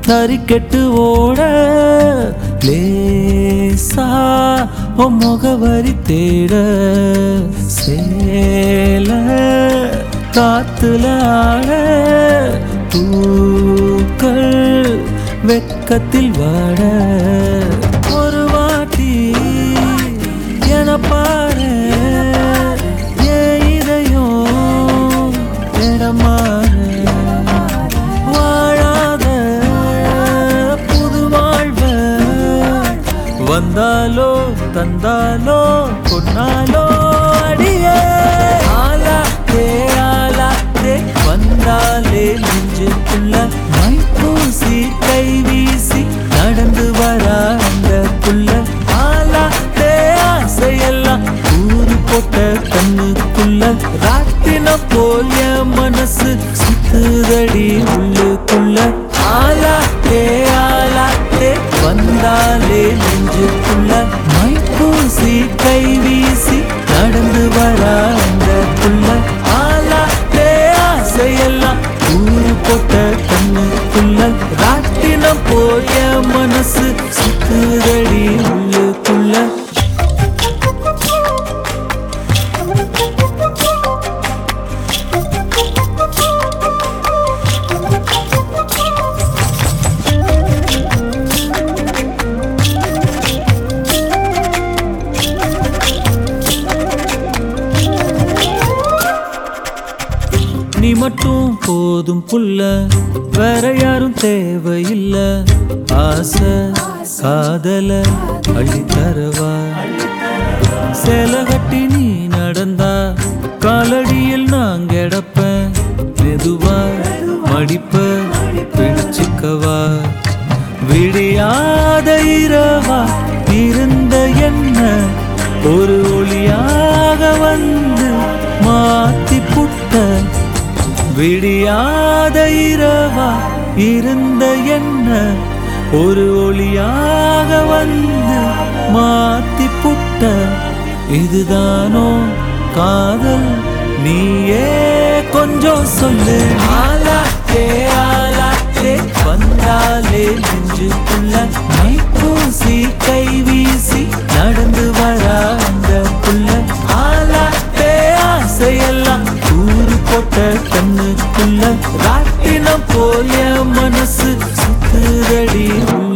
தறிக்கெட்டு ஓட லேசா ஓ முகவரி தேட சேல காத்துல ஆட பூக்கள் வெக்கத்தில் வாட ஒரு வாட்டி என பாரு ஏன் இதயம் இடமாறு வாழாத புது வாழ்வ வந்தாலோ தந்தாலோ கொன்னாலோ அடியே ஆலாத்தே ஆலாத்தே வந்தாலே நெஞ்சுக்குள்ள மை பூசி கை வீசி நடந்து வரா அந்த புள்ள ஆலாத்தே ஆசையெல்லாம் ஊரு போட்ட கண்ணுக்குள்ள ராட்டின போல் என் மனசு சுத்துதடி உள்ளுக்குள்ள ஆலாத்தே ஆலாத்தே வந்தாலே நெஞ்சுக்குள்ள மை பூசி கை வீசி நடந்து வரா அந்த புள்ள ஆலாத்தே ஆசையெல்லாம் ஊரு போட்ட கண்ணுக்குள்ள ராட்டினம் போய மனசு சுத்துதடி உள்ளுக்குள்ள நீ மட்டும் போதும் புள்ள வேற யாரும் தேவையில்ல ஆசை காதல அள்ளித்தரவா சேலை கட்டி நீ நடந்தா காலடியில் நான் கிடப்பேன் மெதுவா மடிப்ப பிடிச்சுக்கவா விடியாத இரவா இருந்த என்ன ஒரு ஒளியாக வந்து மாத்தி புட்ட விடியாத இரவா இருந்த என்ன ஒரு ஒளியாக வந்து மாத்தி புட்ட இதுதானோ காதல் நீயே கொஞ்சம் சொல்லு ஆலாத்தே ஆலாத்தே வந்தாலே நெஞ்சுக்குள்ள மை பூசி கை வீசி நடந்து வரா அந்த புள்ள ஆலாத்தே ஆசையெல்லாம் ஊரு போட்ட கண்ணுக்குள்ள ராட்டினம் போய மனசு சுத்துதடி உள்ள